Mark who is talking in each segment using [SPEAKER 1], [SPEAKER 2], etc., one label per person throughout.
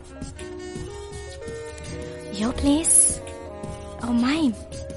[SPEAKER 1] Your place or mine?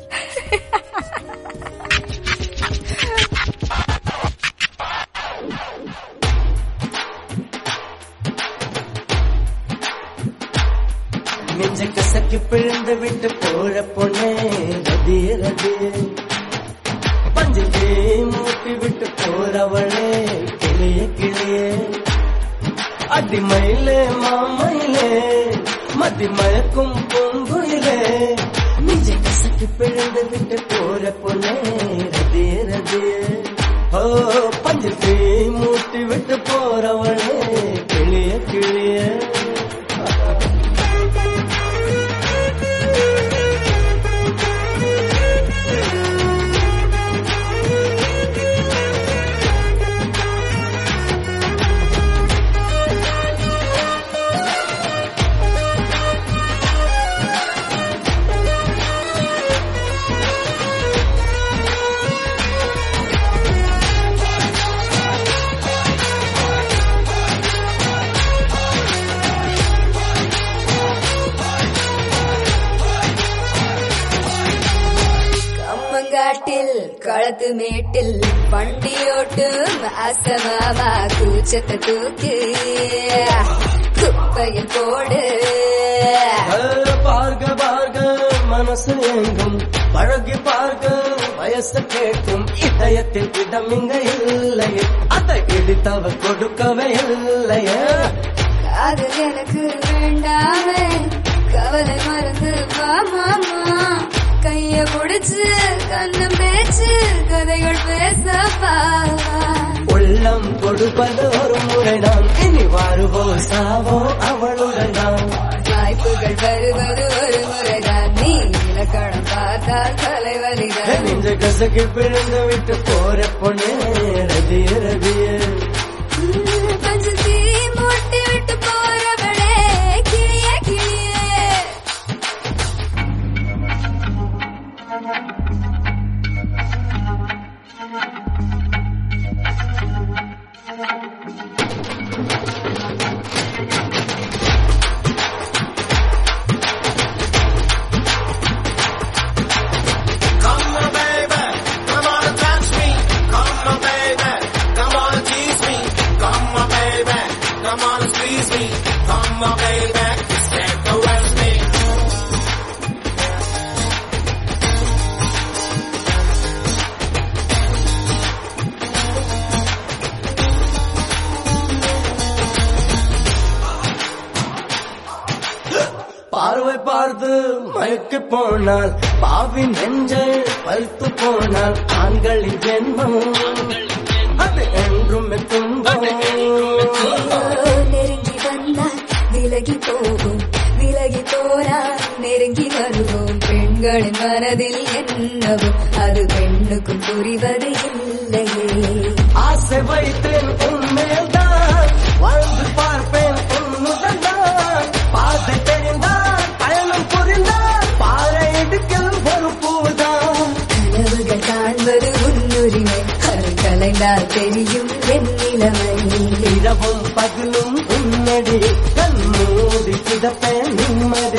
[SPEAKER 2] நெஞ்ச கசக்கி பிழந்து விட்டு போற பொண்ணே ரதிய ரதிய பஞ்சத்தே மூட்டி விட்டு போறவளே கிளிய கிளிய அடிமயிலே மாமயிலே மதி மயக்கும் பூங்குயிலே நெஞ்ச கசக்கி பிழந்து விட்டு போற பொண்ணே ரதிய ரதிய ஓ பஞ்சத்தே மூட்டி விட்டு போறவளே கிளிய கிளிய
[SPEAKER 3] കമ്മങ്കാട്ടിൽ കളത്ത് മേട്ടിൽ വണ്ടിയോട്ടും അസമാമാ കൂച്ചത്തെ തൂക്ക് കുപ്പയിൽ പോട്
[SPEAKER 2] பார்க பார்க மனசு எங்கும் பழகி பார்க்க வயசு கேட்கும் இதயத்தில் இடம் இங்க இல்லையே அதை இடித்தவ கொடுக்கவே இல்லையே
[SPEAKER 3] அது எனக்கு வேண்டாமே கவலை மறந்து வா மாமா கைய புடிச்சு கண்ணம் பேச்சு கதைகள் பேசவா
[SPEAKER 2] உள்ளம் கொடுப்பது ஒரு முறைதான் இனி வாழுவோ சாவோ அவளுடன் தான்
[SPEAKER 3] வாய்ப்புகள் வருவது ஒரு முறைதான் நீ இலக்கணம் பார்த்தால் தலைவலிதான்
[SPEAKER 2] நெஞ்ச கசக்கி பிழந்து விட்டு போற பொண்ணு ரதிய ரதிய
[SPEAKER 3] பஞ்சத்தி மூட்டி விட்டு போறவளே கிளிய கிளியே
[SPEAKER 4] Come on, baby, come on and touch me. Come on, baby, come on and tease me. Come on, baby, come on and squeeze me. Come on, baby, just caress me.
[SPEAKER 2] பார்வை பார்த்து மயக்கி போனால் பாவி நெஞ்சை பழுத்து போனால் ஆண்களின் ஜென்மம் அது என்றும் துன்பம்
[SPEAKER 3] நெருங்கி வந்தால் விலகி போகும் விலகி போனால் நெருங்கி வருவோம் பெண்களின் மனதில் என்னவோ அது பெண்ணுக்கும் புரிவது இல்லையே
[SPEAKER 2] ஆசை வைத்தேன் உண்மையில்தான் வாழ்ந்து பார்ப்பேன் உன்னுடன் தான் பாதை தெரிந்தால் பயணம் புரிந்தால் பாறை இடுக்கில் ஒரு பூதான்
[SPEAKER 3] கனவுகள் காண்பது உன்னுரிமை அது கலைந்தால் தெரியும் என் நிலைமை
[SPEAKER 2] இரவும் பகலும் உன்னடி கண் மூடி கிடப்பேன் நிம்மதி